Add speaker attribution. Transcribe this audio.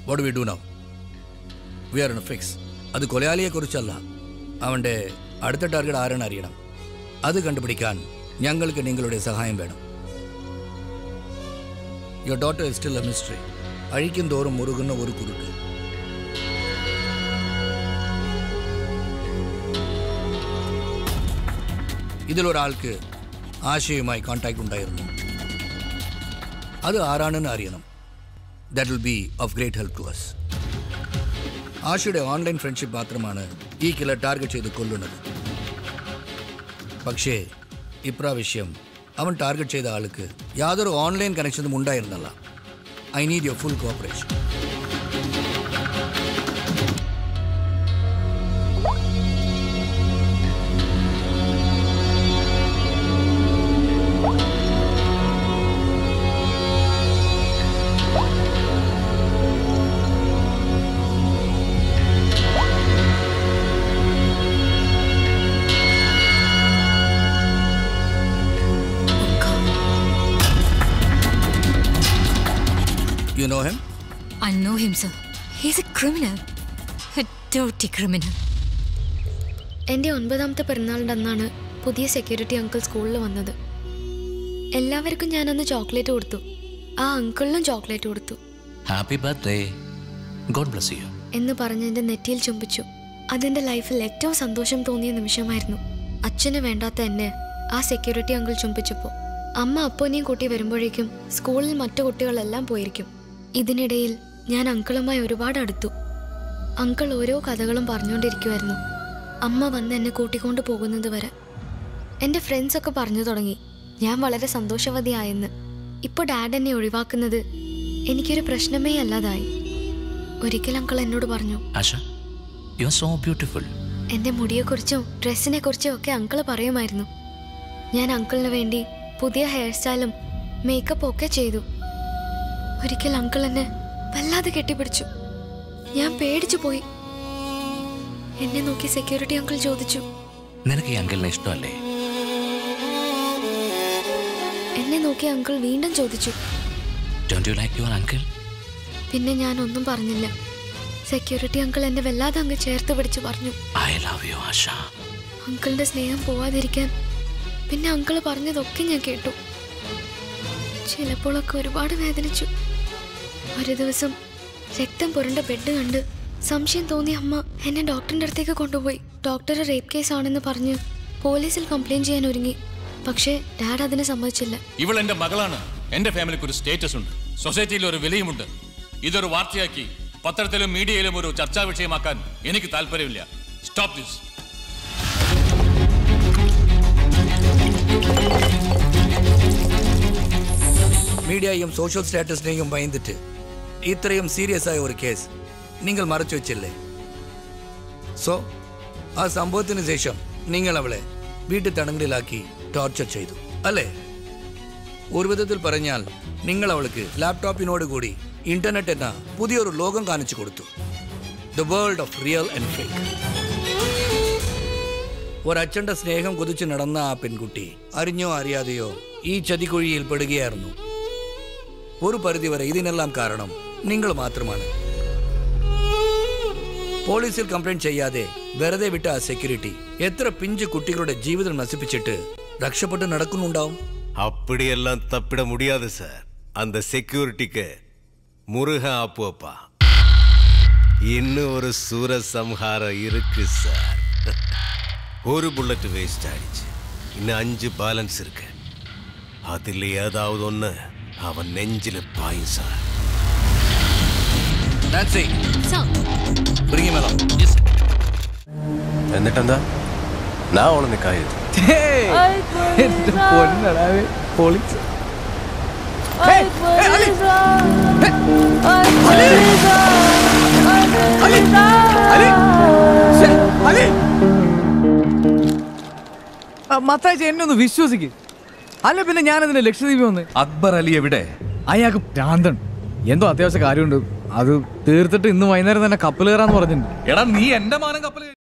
Speaker 1: What we do now we are in fix അത് കൊലയാളിയെക്കുറിച്ചല്ല അവൻ്റെ അടുത്ത ടാർഗറ്റ് ആരാണ് അറിയണം അത് കണ്ടുപിടിക്കാൻ ഞങ്ങൾക്ക് നിങ്ങളുടെ സഹായം വേണം your daughter is still a mystery അഴിക്കും തോറും മുറുകുന്ന ഒരു കുരുട്ട് ഇതിലൊരാൾക്ക് ആശയുമായി കോൺടാക്ട് ഉണ്ടായിരുന്നു അത് ആരാണെന്ന് അറിയണം that will be of great help to us ആശയുടെ ഓൺലൈൻ ഫ്രണ്ട്ഷിപ്പ് മാത്രമാണ് ഈ കിലർ ടാർഗറ്റ് ചെയ്ത് കൊല്ലുന്നത് പക്ഷേ ഇപ്രാവശ്യം അവൻ ടാർഗറ്റ് ചെയ്ത ആൾക്ക് യാതൊരു ഓൺലൈൻ കണക്ഷനും ഉണ്ടായിരുന്നല്ല I need your full cooperation you know him
Speaker 2: I know him, sir. He's a criminal. A dirty criminal.
Speaker 3: എൻ്റെ ഒൻപതാമത്തെ പിറന്നാളിൻ്റെ അന്നാണ് പുതിയ സെക്യൂരിറ്റി അങ്കിൾ സ്കൂളിൽ വന്നത് എല്ലാവർക്കും ഞാനന്ന് ചോക്ലേറ്റ് കൊടുത്തു ആ അങ്കിളിനും ചോക്ലേറ്റ് കൊടുത്തു
Speaker 4: happy birthday God bless you
Speaker 3: എന്ന് പറഞ്ഞ് എൻ്റെ നെറ്റിയിൽ ചുംബിച്ചു അതെൻ്റെ ലൈഫിൽ ഏറ്റവും സന്തോഷം തോന്നിയ നിമിഷമായിരുന്നു അച്ഛന് വേണ്ടാത്ത എന്നെ ആ സെക്യൂരിറ്റി അങ്കിൾ ചുംബിച്ചപ്പോൾ അമ്മ അപ്പോനെയും കൂട്ടി വരുമ്പോഴേക്കും സ്കൂളിൽ മറ്റു കുട്ടികളെല്ലാം പോയിരിക്കും ഇതിനിടയിൽ ഞാൻ അങ്കിളുമായി ഒരുപാട് അടുത്തു അങ്കിൾ ഓരോ കഥകളും പറഞ്ഞുകൊണ്ടിരിക്കുമായിരുന്നു അമ്മ വന്ന് എന്നെ കൂട്ടിക്കൊണ്ട് പോകുന്നത് വരെ എൻ്റെ ഫ്രണ്ട്സൊക്കെ പറഞ്ഞു തുടങ്ങി ഞാൻ വളരെ സന്തോഷവതിയായെന്ന് ഇപ്പോൾ ഡാഡ് എന്നെ ഒഴിവാക്കുന്നത് എനിക്കൊരു പ്രശ്നമേ അല്ലാതായി ഒരിക്കൽ അങ്കിൾ എന്നോട് പറഞ്ഞു
Speaker 4: Asha you are so beautiful
Speaker 3: എൻ്റെ മുടിയെക്കുറിച്ചും ഡ്രസ്സിനെ കുറിച്ചും ഒക്കെ അങ്കിള് പറയുമായിരുന്നു ഞാൻ അങ്കിളിന് വേണ്ടി പുതിയ ഹെയർ സ്റ്റൈലും മേക്കപ്പും ഒക്കെ ചെയ്തു ഒരിക്കൽ അങ്കിൾ എന്നെ വല്ലാതെ കെട്ടിപ്പിടിച്ചു ഞാൻ പേടിച്ചു പോയി എന്നെ നോക്കി സെക്യൂരിറ്റി അങ്കിൾ ചോദിച്ചു
Speaker 4: നിനക്ക് ഈ അങ്കിളിനെ ഇഷ്ടമല്ലേ
Speaker 3: എന്നെ നോക്കി അങ്കിൾ വീണ്ടും ചോദിച്ചു
Speaker 4: don't you like your uncle
Speaker 3: പിന്നെ ഞാൻ ഒന്നും പറഞ്ഞില്ല സെക്യൂരിറ്റി അങ്കിൾ എന്നെ വല്ലാതെ അങ്ങ് ചേർത്ത് പിടിച്ച് പറഞ്ഞു
Speaker 4: ഐ ലവ് യു ആശ
Speaker 3: അങ്കിളിന്റെ സ്നേഹം പോവാതിരിക്കാൻ പിന്നെ അങ്കിള് പറഞ്ഞതൊക്കെ ഞാൻ കേട്ടു ചിലപ്പോഴൊക്കെ ഒരുപാട് വേദനിച്ചു ഒരു ദിവസം രക്തം പുരണ്ട ബെഡ് കണ്ട് സംശയം തോന്നിയ അമ്മ എന്നെ ഡോക്ടറിന്റെ അടുത്തേക്ക് കൊണ്ടുപോയി ഡോക്ടർ റേപ്പ് കേസ് ആണെന്ന് പറഞ്ഞ് പോലീസിൽ കംപ്ലൈന്റ് ചെയ്യാൻ ഒരുങ്ങി പക്ഷേ ഡാഡ് അതിനെ സമ്മതിച്ചില്ല
Speaker 5: ഇവൾ എന്റെ മകളാണ് എന്റെ ഫാമിലിക്ക് ഒരു സ്റ്റേറ്റസ് ഉണ്ട് സൊസൈറ്റിയിൽ ഒരു വിലയുമുണ്ട് ഇതൊരു വാർത്തയാക്കി പത്രത്തിലും മീഡിയയിലും ഒരു ചർച്ചാ വിഷയമാക്കാൻ എനിക്ക് താല്പര്യമില്ല സ്റ്റോപ്പ് ദിസ്
Speaker 1: മീഡിയയും സോഷ്യൽ സ്റ്റാറ്റസിനെയും ഭയന്നിട്ട് ഇത്രയും സീരിയസ് ആയ ഒരു കേസ് നിങ്ങൾ മറച്ചു വെച്ചില്ലേ സോ ആ സംഭവത്തിന് ശേഷം നിങ്ങൾ അവളെ വീട്ടിൽ തടങ്കലിലാക്കി ടോർച്ചർ ചെയ്തു അല്ലേ ഒരു വിധത്തിൽ പറഞ്ഞാൽ നിങ്ങൾ അവൾക്ക് ലാപ്ടോപ്പിനോട് കൂടി ഇന്റർനെറ്റ് എന്ന പുതിയൊരു ലോകം കാണിച്ചു കൊടുത്തു the world of real and fake ഒരച്ഛന്റെ സ്നേഹം കൊതിച്ച് നടന്ന ആ പെൺകുട്ടി അറിഞ്ഞോ അറിയാതെയോ ഈ ചതിക്കുഴിയിൽ പെടുകയായിരുന്നു ഒരു പരിധിവരെ ഇതിനെല്ലാം കാരണം നിങ്ങൾ മാത്രമാണ് പോലീസിൽ കംപ്ലൈന്റ് ചെയ്യാതെ വെറുതെ വിട്ട ആ സെക്യൂരിറ്റി എത്ര പിഞ്ച് കുട്ടികളുടെ ജീവിതം നശിപ്പിച്ചിട്ട് രക്ഷപ്പെട്ട് നടക്കുന്നുണ്ടാവും
Speaker 6: அப்படியெல்லாம் தப்பிட முடியாது சார் அந்த செக்யூரிட்டிக்கு முருக ஆப்புவப்பா இன்னும் ஒரு சூரசம்ஹாரம் இருக்கு சார் ஒரு புல்லட் வேஸ்ட் ஆயிடுச்சு இன்னும் அஞ்சு பேலன்ஸ் இருக்கு அதில் ஏதாவது ஒன்று அவன் நெஞ்சில பாயும் sir
Speaker 1: Nancy
Speaker 2: Sir,
Speaker 1: bring him along.
Speaker 7: എന്നിട്ടെന്താ ഞാൻ ഓളെ നിക്കായത്
Speaker 8: എന്റെ പൊന്നടാവേ പൊളിച്ച് മത്താഴ്ച എന്നെ ഒന്ന് വിശ്വസിക്കും അല്ല പിന്നെ ഞാനതിന് ലക്ഷദ്വീപ് വന്ന്
Speaker 9: അക്ബർ അലി എവിടെ
Speaker 8: അയാൾക്ക് ഭ്രാന്തൻ എന്തോ അത്യാവശ്യ കാര്യമുണ്ട് അത് തീർത്തിട്ട് ഇന്ന് വൈകുന്നേരം തന്നെ കപ്പൽ കയറാന്ന് പറഞ്ഞിട്ടുണ്ട്
Speaker 9: എടാ നീ എന്റെ മാനം കപ്പൽ